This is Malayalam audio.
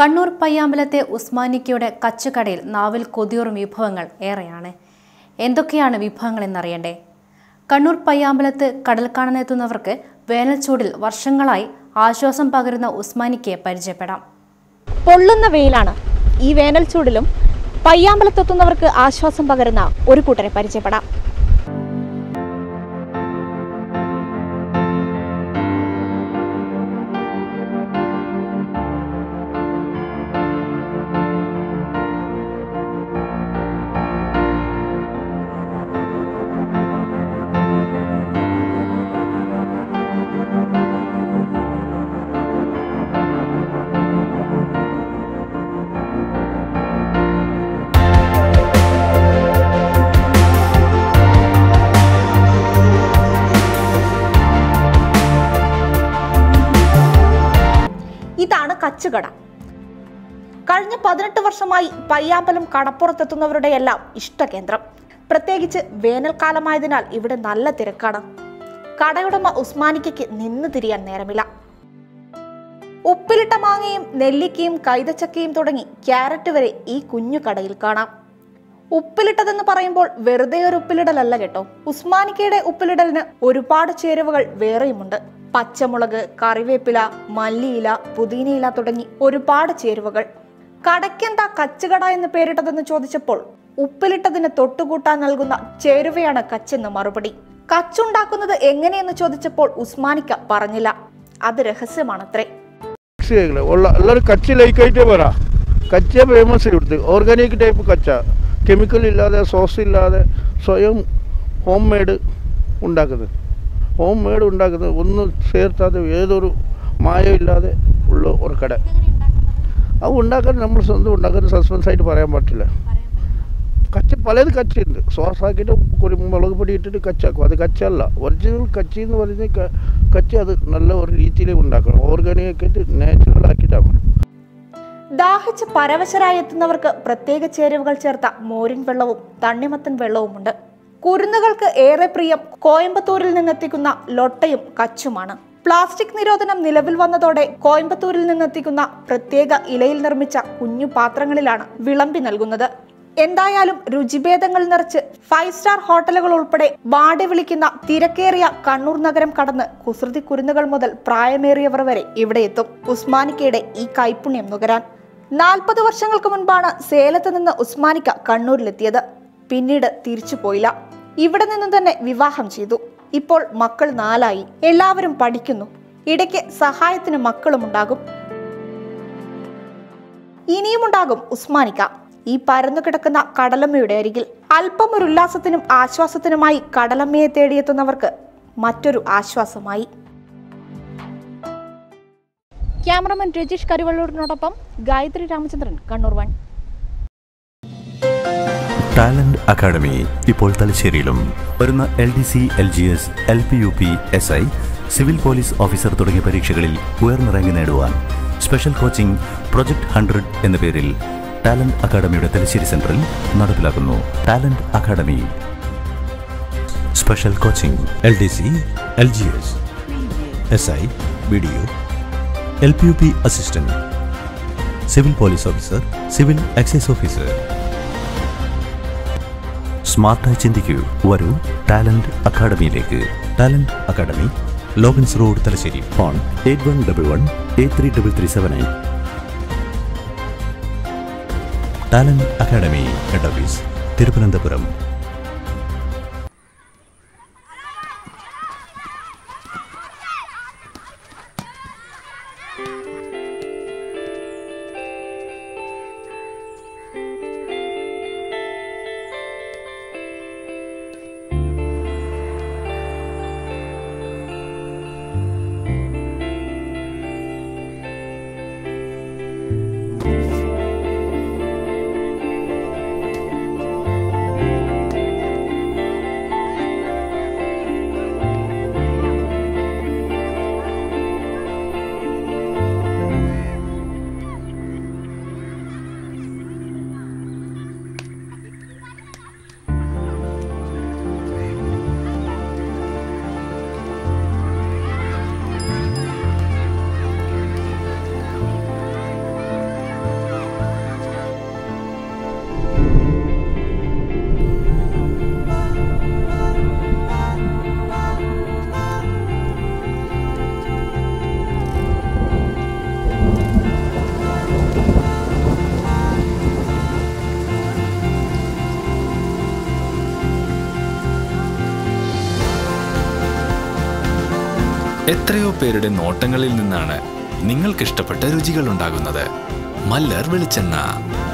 കണ്ണൂർ പയ്യാമ്പലത്തെ ഉസ്മാനിക്കയുടെ കച്ചുകടയിൽ നാവിൽ കൊതിയൂറും വിഭവങ്ങൾ ഏറെയാണ് എന്തൊക്കെയാണ് വിഭവങ്ങൾ എന്നറിയണ്ടേ കണ്ണൂർ പയ്യാമ്പലത്ത് കടൽ കാണാനെത്തുന്നവർക്ക് വേനൽച്ചൂടിൽ വർഷങ്ങളായി ആശ്വാസം പകരുന്ന ഉസ്മാനിക്കയെ പരിചയപ്പെടാം പൊള്ളുന്ന വെയിലാണ് ഈ വേനൽ ചൂടിലും പയ്യാമ്പലത്തെത്തുന്നവർക്ക് ആശ്വാസം പകരുന്ന ഒരു കൂട്ടരെ പരിചയപ്പെടാം ഇതാണ് കച്ചുകട കഴിഞ്ഞ പതിനെട്ട് വർഷമായി പയ്യാമ്പലം കടപ്പുറത്തെത്തുന്നവരുടെയെല്ലാം ഇഷ്ടകേന്ദ്രം പ്രത്യേകിച്ച് വേനൽക്കാലമായതിനാൽ ഇവിടെ നല്ല തിരക്കാണ് കടയുടമ ഉസ്മാനിക്കയ്ക്ക് നിന്ന് തിരിയാൻ നേരമില്ല ഉപ്പിലിട്ട മാങ്ങയും നെല്ലിക്കയും കൈതച്ചക്കയും തുടങ്ങി ക്യാരറ്റ് വരെ ഈ കുഞ്ഞു കടയിൽ കാണാം ഉപ്പിലിട്ടതെന്ന് പറയുമ്പോൾ വെറുതെ ഒരു ഉപ്പിലിടലല്ല കേട്ടോ ഉസ്മാനിക്കയുടെ ഉപ്പിലിടലിന് ഒരുപാട് ചേരുവകൾ വേറെയുമുണ്ട് പച്ചമുളക് കറിവേപ്പില മല്ലിയില പുതിനയില തുടങ്ങി ഒരുപാട് ചേരുവകൾ കടയ്ക്കെന്താ കച്ചുകട എന്ന് പേരിട്ടതെന്ന് ചോദിച്ചപ്പോൾ ഉപ്പിലിട്ടതിന് തൊട്ടുകൂട്ടാൻ നൽകുന്ന ചേരുവയാണ് കച്ചെന്ന് മറുപടി കച്ചുണ്ടാക്കുന്നത് എങ്ങനെയെന്ന് ചോദിച്ചപ്പോൾ ഉസ്മാനിക്ക പറഞ്ഞില്ല അത് രഹസ്യമാണത്രേ ಸಿಗಲ್ಲ ಒಳ್ಳೆ ಎಲ್ಲರೂ ಕಚ್ಚಿ ಲೈಕ್ ಐಟೇ ಬರ ಕಚ್ಚೆ ಫೇಮಸ್ ಇರುತ್ತೆ ಆರ್ಗಾನಿಕ್ ಟೈಪ್ ಕಚ್ಚ കെമിക്കൽ ഇല്ലാതെ സോസ് ഇല്ലാതെ സ്വയം ഹോം മെയ്ഡ് ഉണ്ടാക്കുന്നത് ഹോം മെയ്ഡ് ഉണ്ടാക്കുന്നത് ഒന്നും ചേർത്താതെ ഏതൊരു മായം ഇല്ലാതെ ഉള്ള ഒരു കട അത് ഉണ്ടാക്കാൻ നമ്മൾ സ്വന്തം ഉണ്ടാക്കുന്ന സസ്പെൻസ് ആയിട്ട് പറയാൻ പറ്റില്ല കച്ച പലത് കച്ചയുണ്ട് സോസ് ആക്കിയിട്ട് ഒരു മുളക് പൊടി ഇട്ടിട്ട് കച്ചാക്കും അത് കച്ചല്ല ഒറിജിനൽ കച്ചി എന്ന് പറയുന്നത് ക- കച്ചി അത് നല്ല ഒരു രീതിയിൽ ഉണ്ടാക്കണം ഓർഗാനിക് ആയിട്ട് നാച്ചുറൽ ആക്കിയിട്ടാക്കണം ദാഹിച്ച് പരവശരായി എത്തുന്നവർക്ക് പ്രത്യേക ചേരുവകൾ ചേർത്ത മോരിൻ വെള്ളവും തണ്ണിമത്തൻ വെള്ളവുമുണ്ട് കുരുന്നുകൾക്ക് ഏറെ പ്രിയം കോയമ്പത്തൂരിൽ നിന്നെത്തിക്കുന്ന ലൊട്ടയും കച്ചുമാണ് പ്ലാസ്റ്റിക് നിരോധനം നിലവിൽ വന്നതോടെ കോയമ്പത്തൂരിൽ നിന്നെത്തിക്കുന്ന പ്രത്യേക ഇലയിൽ നിർമ്മിച്ച കുഞ്ഞു പാത്രങ്ങളിലാണ് വിളമ്പി നൽകുന്നത് എന്തായാലും രുചിഭേദങ്ങൾ നിറച്ച് ഫൈവ് സ്റ്റാർ ഹോട്ടലുകൾ ഉൾപ്പെടെ വാടി വിളിക്കുന്ന തിരക്കേറിയ കണ്ണൂർ നഗരം കടന്ന് കുസൃതി കുരുന്നുകൾ മുതൽ പ്രായമേറിയവർ വരെ ഇവിടെ എത്തും ഉസ്മാനിക്കയുടെ ഈ കൈപുണ്യം നുകരാൻ നാൽപ്പത് വർഷങ്ങൾക്ക് മുൻപാണ് സേലത്ത് നിന്ന് ഉസ്മാനിക്ക കണ്ണൂരിലെത്തിയത് പിന്നീട് തിരിച്ചു പോയില്ല ഇവിടെ നിന്നും തന്നെ വിവാഹം ചെയ്തു ഇപ്പോൾ മക്കൾ നാലായി എല്ലാവരും പഠിക്കുന്നു ഇടയ്ക്ക് സഹായത്തിന് മക്കളും ഉണ്ടാകും ഇനിയുമുണ്ടാകും ഉസ്മാനിക്ക ഈ പരന്നു കിടക്കുന്ന കടലമ്മയുടെ അരികിൽ അല്പം ഒരു ഉല്ലാസത്തിനും ആശ്വാസത്തിനുമായി കടലമ്മയെ തേടിയെത്തുന്നവർക്ക് മറ്റൊരു ആശ്വാസമായി ക്യാമറമാൻ രജീഷ് കരുവള്ളൂരിനോടൊപ്പം Gayathri Ramachandran Kannur one talent academy ഇപ്പോൾ തലശ്ശേരിയിലും വരുന്ന L D C L G S L P U P S I civil police officer തുടങ്ങിയ പരീക്ഷകളിൽ ഉയർന്ന റാങ്ക് നേടുവാൻ സ്പെഷ്യൽ കോച്ചിംഗ് പ്രൊജക്ട് ഹൺഡ്രഡ് എന്ന പേരിൽ ടാലന്റ് അക്കാഡമിയുടെ തലശ്ശേരി സെന്ററിൽ നടപ്പിലാക്കുന്നു talent academy special coaching L D C L G S S I B D U L P U P assistant civil police officer civil excise officer സ്മാർട്ടായി ചിന്തിക്കൂ വരൂ ടാലന്റ് അക്കാഡമിയിലേക്ക് talent academy Logan's road Thalassery phone eight one double one eight three double three seven nine talent academy head office Thiruvananthapuram എത്രയോ പേരുടെ നോട്ടങ്ങളിൽ നിന്നാണ് നിങ്ങൾക്കിഷ്ടപ്പെട്ട രുചികൾ ഉണ്ടാകുന്നത് മല്ലർ വെളിച്ചെണ്ണ